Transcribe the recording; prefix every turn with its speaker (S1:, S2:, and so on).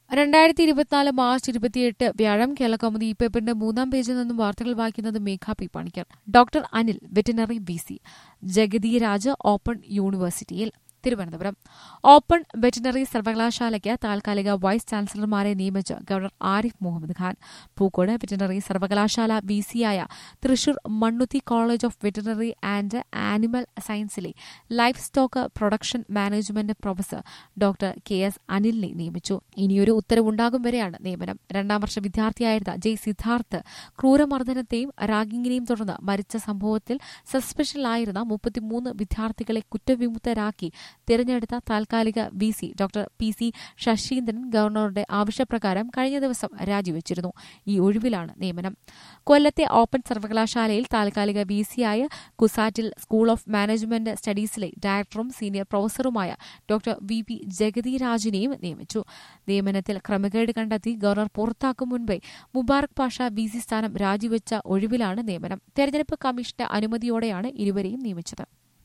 S1: രണ്ടായിരത്തി ഇരുപത്തിനാല് മാർച്ച് ഇരുപത്തിയെട്ട് വ്യാഴം കേരളകൗമുദി ഈ പേപ്പറിന്റെ മൂന്നാം പേജിൽ നിന്നും വാർത്തകൾ വായിക്കുന്നത് Megha P Panicker doctor Anil veterinary B C Jagathi Raj open യൂണിവേഴ്സിറ്റിയിൽ തിരുവനന്തപുരം ഓപ്പൺ വെറ്റിനറി സർവകലാശാലയ്ക്ക് താൽക്കാലിക വൈസ് ചാൻസലർമാരെ നിയമിച്ച് ഗവർണർ ആരിഫ് മുഹമ്മദ് ഖാൻ പൂക്കോട് വെറ്റിനറി സർവകലാശാല വി സിയായ Thrissur Mannuthy college of veterinary and animal സയൻസിലെ life stock production management professor doctor K S അനിലിനെ നിയമിച്ചു ഇനിയൊരു ഉത്തരവുണ്ടാകും വരെയാണ് നിയമനം രണ്ടാം വർഷ വിദ്യാർത്ഥിയായിരുന്ന ജയ് സിദ്ധാർത്ഥ് ക്രൂരമർദ്ദനത്തെയും റാഗിങ്ങിനെയും തുടർന്ന് മരിച്ച സംഭവത്തിൽ സസ്പെൻഷനിലായിരുന്ന മുപ്പത്തിമൂന്ന് വിദ്യാർത്ഥികളെ കുറ്റവിമുക്തരാക്കി തിരഞ്ഞെടുത്ത താൽക്കാലിക V C doctor P C Sasheendran ഗവർണറുടെ ആവശ്യപ്രകാരം കഴിഞ്ഞ ദിവസം രാജിവെച്ചിരുന്നു ഈ ഒഴിവിലാണ് നിയമനം കൊല്ലത്തെ ഓപ്പൺ സർവകലാശാലയിൽ താൽക്കാലിക വി സിയായ കുസാറ്റിൽ സ്കൂൾ ഓഫ് മാനേജ്മെന്റ് സ്റ്റഡീസിലെ ഡയറക്ടറും സീനിയർ പ്രൊഫസറുമായ ഡോക്ടർ വി പി ജഗതി രാജിനെയും നിയമിച്ചു നിയമനത്തിൽ ക്രമക്കേട് കണ്ടെത്തി ഗവർണർ പുറത്താക്കും മുൻപേ മുബാറക് പാഷ വി സി സ്ഥാനം രാജിവെച്ച ഒഴിവിലാണ് നിയമനം തെരഞ്ഞെടുപ്പ് കമ്മീഷന്റെ അനുമതിയോടെയാണ് ഇരുവരെയും നിയമിച്ചത്